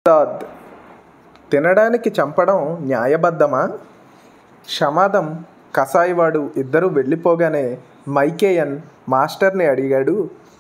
తాద్ తినడానికి చంపడం న్యాయబద్ధమా షమాదం కసాయివాడు ఇద్దరూ వెళ్ళిపోగానే మైకేయన్ మాస్టర్ని అడిగాడు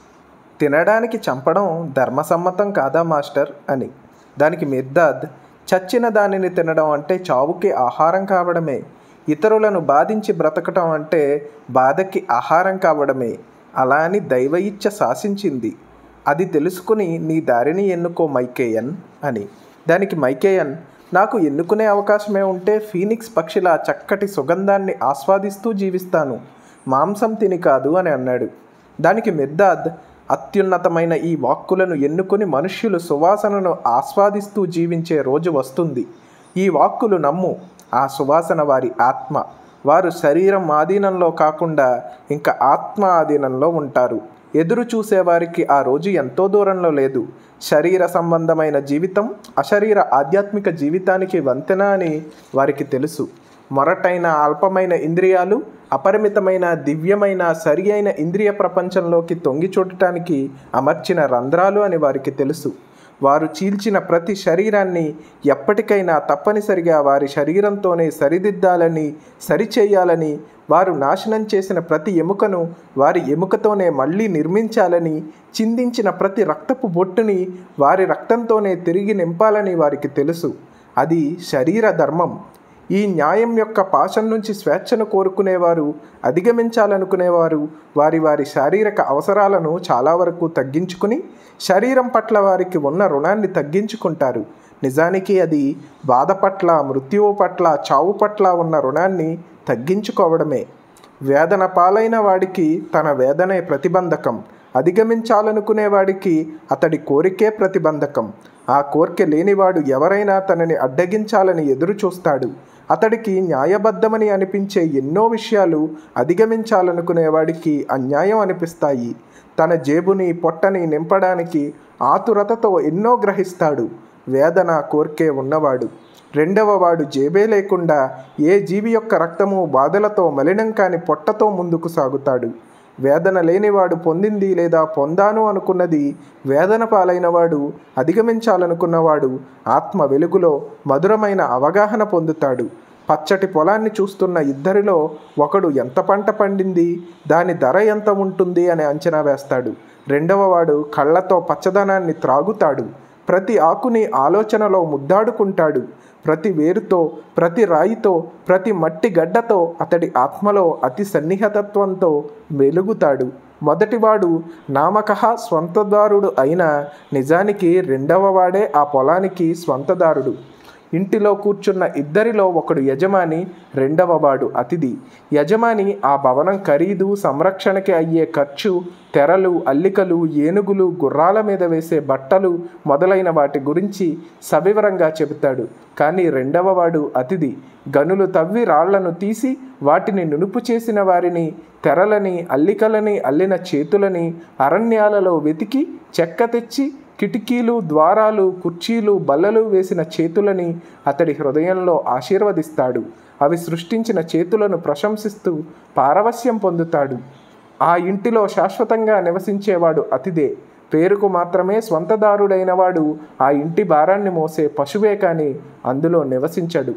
తినడానికి చంపడం ధర్మసమ్మతం కాదా మాస్టర్ అని దానికి మిర్దాద్ చచ్చిన దానిని తినడం అంటే చావుకి ఆహారం కావడమే ఇతరులను బాధించి బ్రతకటం అంటే బాధకి ఆహారం కావడమే అలా అని దైవ ఇచ్చ శాసించింది అది తెలుసుకుని నీ దారిని ఎన్నుకో మైకేయన్ అని దానికి మైకేయన్ నాకు ఎన్నుకునే అవకాశమే ఉంటే ఫీనిక్స్ పక్షిలా చక్కటి సుగంధాన్ని ఆస్వాదిస్తూ జీవిస్తాను మాంసం తిని కాదు అని అన్నాడు దానికి మిర్దాద్ అత్యున్నతమైన ఈ వాక్కులను ఎన్నుకొని మనుష్యులు సువాసనను ఆస్వాదిస్తూ జీవించే రోజు వస్తుంది ఈ వాక్కులు నమ్ము ఆ సువాసన వారి ఆత్మ వారు శరీరం ఆధీనంలో కాకుండా ఇంకా ఆత్మ ఆధీనంలో ఉంటారు ఎదురు చూసేవారికి ఆ రోజు ఎంతో దూరంలో లేదు శరీర సంబంధమైన జీవితం అశరీర ఆధ్యాత్మిక జీవితానికి వంతెన అని వారికి తెలుసు మొరటైన అల్పమైన ఇంద్రియాలు అపరిమితమైన దివ్యమైన సరి అయిన ఇంద్రియ ప్రపంచంలోకి తొంగి చూడటానికి అమర్చిన రంధ్రాలు అని వారికి తెలుసు వారు చీల్చిన ప్రతి శరీరాన్ని ఎప్పటికైనా తప్పనిసరిగా వారి శరీరంతోనే సరిదిద్దాలని సరిచేయాలని వారు నాశనం చేసిన ప్రతి ఎముకను వారి ఎముకతోనే మళ్ళీ నిర్మించాలని చిందించిన ప్రతి రక్తపు బొట్టుని వారి రక్తంతోనే తిరిగి నింపాలని వారికి తెలుసు అది శరీర ధర్మం ఈ న్యాయం యొక్క పాశం నుంచి స్వేచ్ఛను కోరుకునేవారు అధిగమించాలనుకునేవారు వారి వారి శారీరక అవసరాలను చాలా వరకు తగ్గించుకుని శరీరం పట్ల వారికి ఉన్న రుణాన్ని తగ్గించుకుంటారు నిజానికి అది బాధ పట్ల మృత్యువు పట్ల చావు పట్ల ఉన్న రుణాన్ని తగ్గించుకోవడమే వేదన పాలైన వాడికి తన వేదనే ప్రతిబంధకం అధిగమించాలనుకునే వాడికి అతడి కోరికే ప్రతిబంధకం ఆ కోరిక లేనివాడు ఎవరైనా తనని అడ్డగించాలని ఎదురు చూస్తాడు అతడికి న్యాయబద్ధమని అనిపించే ఎన్నో విషయాలు అధిగమించాలనుకునేవాడికి అన్యాయం అనిపిస్తాయి తన జేబుని పొట్టని నింపడానికి ఆతురతతో ఎన్నో గ్రహిస్తాడు వేదన కోర్కే ఉన్నవాడు రెండవ వాడు జేబే లేకుండా ఏ జీవి యొక్క రక్తము బాధలతో మలినం కాని పొట్టతో ముందుకు సాగుతాడు వేదన లేనివాడు పొందింది లేదా పొందాను అనుకున్నది వేదన పాలైనవాడు అధిగమించాలనుకున్నవాడు ఆత్మ వెలుగులో మధురమైన అవగాహన పొందుతాడు పచ్చటి పొలాన్ని చూస్తున్న ఇద్దరిలో ఒకడు ఎంత పంట పండింది దాని ధర ఎంత ఉంటుంది అని అంచనా వేస్తాడు రెండవ వాడు కళ్ళతో పచ్చదనాన్ని త్రాగుతాడు ప్రతి ఆకుని ఆలోచనలో ముద్దాడుకుంటాడు ప్రతి వేరుతో ప్రతి రాయితో ప్రతి మట్టి గడ్డతో అతడి ఆత్మలో అతి సన్నిహితత్వంతో వెలుగుతాడు మొదటివాడు నామకహ స్వంతదారుడు అయిన నిజానికి రెండవ వాడే ఆ పొలానికి స్వంతదారుడు ఇంటిలో కూర్చున్న ఇద్దరిలో ఒకడు యజమాని రెండవ వాడు అతిథి యజమాని ఆ భవనం ఖరీదు సంరక్షణకి అయ్యే ఖర్చు తెరలు అల్లికలు ఏనుగులు గుర్రాల మీద వేసే బట్టలు మొదలైన వాటి గురించి సవివరంగా చెబుతాడు కానీ రెండవ వాడు అతిథి గనులు తవ్వి రాళ్లను తీసి వాటిని నునుపు చేసిన వారిని తెరలని అల్లికలని అల్లిన చేతులని అరణ్యాలలో వెతికి చెక్క తెచ్చి కిటికీలు ద్వారాలు కుర్చీలు బల్లలు వేసిన చేతులని అతడి హృదయంలో ఆశీర్వదిస్తాడు అవి సృష్టించిన చేతులను ప్రశంసిస్తూ పారవస్యం పొందుతాడు ఆ ఇంటిలో శాశ్వతంగా నివసించేవాడు అతిదే పేరుకు మాత్రమే స్వంతదారుడైనవాడు ఆ ఇంటి భారాన్ని మోసే పశువే కానీ అందులో నివసించడు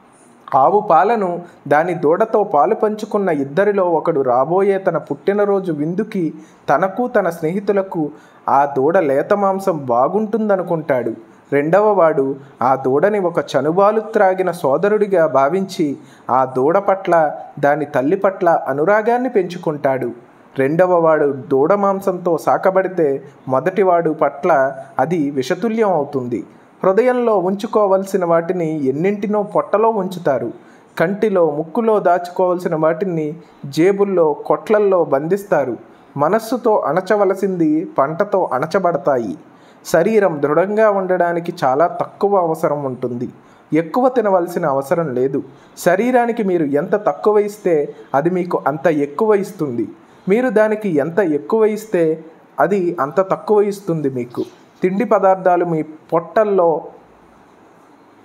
ఆవు పాలను దాని దూడతో పాలు పంచుకున్న ఇద్దరిలో ఒకడు రాబోయే తన పుట్టినరోజు విందుకి తనకు తన స్నేహితులకు ఆ దూడ లేత మాంసం బాగుంటుందనుకుంటాడు రెండవ వాడు ఆ దూడని ఒక చనుబాలు త్రాగిన సోదరుడిగా భావించి ఆ దూడ పట్ల దాని తల్లి పట్ల అనురాగాన్ని పెంచుకుంటాడు రెండవ వాడు దూడ మాంసంతో సాకబడితే మొదటివాడు పట్ల అది విషతుల్యం అవుతుంది హృదయంలో ఉంచుకోవలసిన వాటిని ఎన్నింటినో పొట్టలో ఉంచుతారు కంటిలో ముక్కులో దాచుకోవలసిన వాటిని జేబుల్లో కొట్లల్లో బంధిస్తారు మనస్సుతో అణచవలసింది పంటతో అణచబడతాయి శరీరం దృఢంగా ఉండడానికి చాలా తక్కువ అవసరం ఉంటుంది ఎక్కువ తినవలసిన అవసరం లేదు శరీరానికి మీరు ఎంత తక్కువ ఇస్తే అది మీకు అంత ఎక్కువ ఇస్తుంది మీరు దానికి ఎంత ఎక్కువ ఇస్తే అది అంత తక్కువ ఇస్తుంది మీకు తిండి పదార్థాలు మీ పొట్టల్లో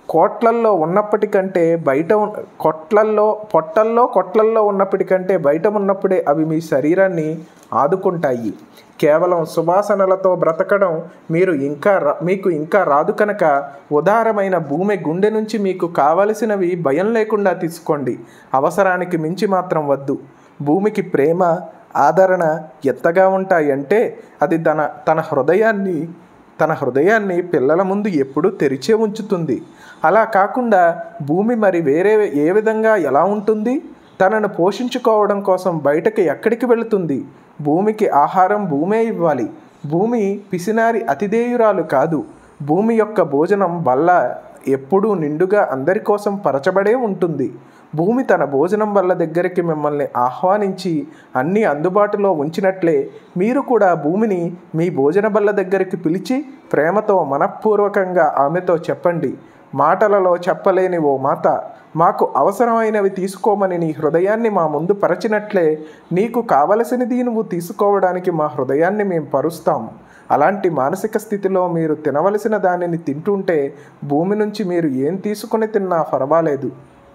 కోట్లల్లో ఉన్నప్పటికంటే బయట ఉన్- కొట్లల్లో పొట్టల్లో కొట్లల్లో ఉన్నప్పటికంటే బయట ఉన్నప్పుడే అవి మీ శరీరాన్ని ఆదుకుంటాయి కేవలం సువాసనలతో బ్రతకడం మీరు ఇంకా రా- మీకు ఇంకా రాదు కనుక ఉదారమైన భూమి గుండె నుంచి మీకు కావలసినవి భయం లేకుండా తీసుకోండి అవసరానికి మించి మాత్రం వద్దు భూమికి ప్రేమ ఆదరణ ఎంతగా ఉంటాయంటే అది తన తన హృదయాన్ని తన హృదయాన్ని పిల్లల ముందు ఎప్పుడూ తెరిచే ఉంచుతుంది అలా కాకుండా భూమి మరి వేరే ఏ విధంగా ఎలా ఉంటుంది తనను పోషించుకోవడం కోసం బయటకు ఎక్కడికి వెళుతుంది భూమికి ఆహారం భూమే ఇవ్వాలి భూమి పిసినారి అతిథేయురాలు కాదు భూమి యొక్క భోజనం వల్ల ఎప్పుడూ నిండుగా అందరి కోసం పరచబడే ఉంటుంది భూమి తన భోజనం వల్ల దగ్గరికి మిమ్మల్ని ఆహ్వానించి అన్నీ అందుబాటులో ఉంచినట్లే మీరు కూడా భూమిని మీ భోజన బల్ల దగ్గరికి పిలిచి ప్రేమతో మనఃపూర్వకంగా ఆమెతో చెప్పండి మాటలలో చెప్పలేని ఓ మాత మాకు అవసరమైనవి తీసుకోమని నీ హృదయాన్ని మా ముందు పరచినట్లే నీకు కావలసినది నువ్వు తీసుకోవడానికి మా హృదయాన్ని మేము పరుస్తాం అలాంటి మానసిక స్థితిలో మీరు తినవలసిన దానిని తింటుంటే భూమి నుంచి మీరు ఏం తీసుకుని తిన్నా పర్వాలేదు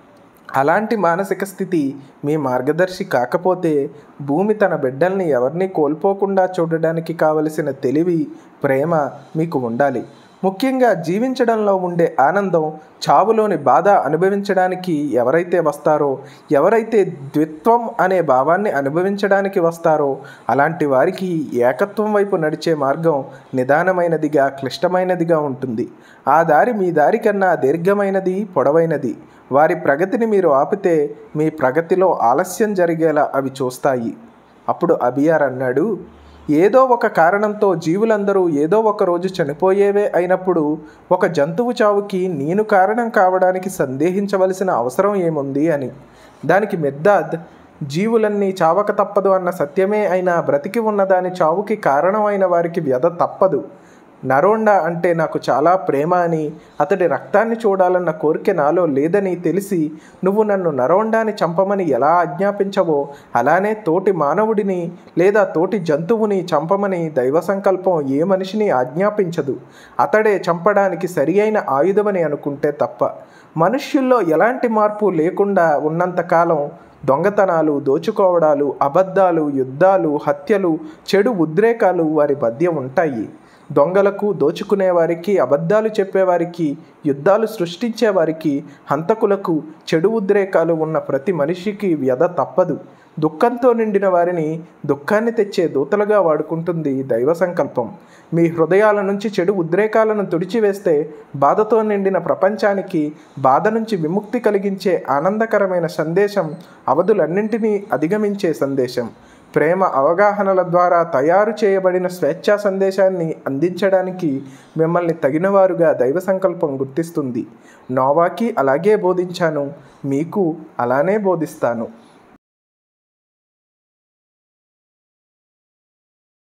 అలాంటి మానసిక స్థితి మీ మార్గదర్శి కాకపోతే భూమి తన బిడ్డల్ని ఎవరిని కోల్పోకుండా చూడడానికి కావలసిన తెలివి ప్రేమ మీకు ఉండాలి ముఖ్యంగా జీవించడంలో ఉండే ఆనందం చావులోని బాధ అనుభవించడానికి ఎవరైతే వస్తారో ఎవరైతే ద్విత్వం అనే భావాన్ని అనుభవించడానికి వస్తారో అలాంటి వారికి ఏకత్వం వైపు నడిచే మార్గం నిదానమైనదిగా క్లిష్టమైనదిగా ఉంటుంది ఆ దారి మీ దారి కన్నా దీర్ఘమైనది పొడవైనది వారి ప్రగతిని మీరు ఆపితే మీ ప్రగతిలో ఆలస్యం జరిగేలా అవి చూస్తాయి అప్పుడు అబియార్ అన్నాడు ఏదో ఒక కారణంతో జీవులందరూ ఏదో ఒక రోజు చనిపోయేవే అయినప్పుడు ఒక జంతువు చావుకి నేను కారణం కావడానికి సందేహించవలసిన అవసరం ఏముంది అని దానికి మెద్దాద్ జీవులన్నీ చావక తప్పదు అన్న సత్యమే అయినా బ్రతికి ఉన్న దాని చావుకి కారణమైన వారికి వ్యధ తప్పదు నరోండా అంటే నాకు చాలా ప్రేమ అని అతడి రక్తాన్ని చూడాలన్న కోరిక నాలో లేదని తెలిసి నువ్వు నన్ను నరోండాని చంపమని ఎలా ఆజ్ఞాపించవో అలానే తోటి మానవుడిని లేదా తోటి జంతువుని చంపమని దైవ సంకల్పం ఏ మనిషిని ఆజ్ఞాపించదు అతడే చంపడానికి సరి అయిన ఆయుధమని అనుకుంటే తప్ప మనుష్యుల్లో ఎలాంటి మార్పు లేకుండా ఉన్నంతకాలం దొంగతనాలు దోచుకోవడాలు అబద్ధాలు యుద్ధాలు హత్యలు చెడు ఉద్రేకాలు వారి మధ్య ఉంటాయి దొంగలకు దోచుకునే వారికి అబద్ధాలు చెప్పేవారికి యుద్ధాలు సృష్టించే వారికి హంతకులకు చెడు ఉద్రేకాలు ఉన్న ప్రతి మనిషికి వ్యధ తప్పదు దుఃఖంతో నిండిన వారిని దుఃఖాన్ని తెచ్చే దూతలుగా వాడుకుంటుంది దైవ సంకల్పం మీ హృదయాల నుంచి చెడు ఉద్రేకాలను తుడిచివేస్తే బాధతో నిండిన ప్రపంచానికి బాధ నుంచి విముక్తి కలిగించే ఆనందకరమైన సందేశం అవధులన్నింటినీ అధిగమించే సందేశం ప్రేమ అవగాహనల ద్వారా తయారు చేయబడిన స్వేచ్ఛా సందేశాన్ని అందించడానికి మిమ్మల్ని తగినవారుగా దైవ సంకల్పం గుర్తిస్తుంది నోవాకి అలాగే బోధించాను మీకు అలానే బోధిస్తాను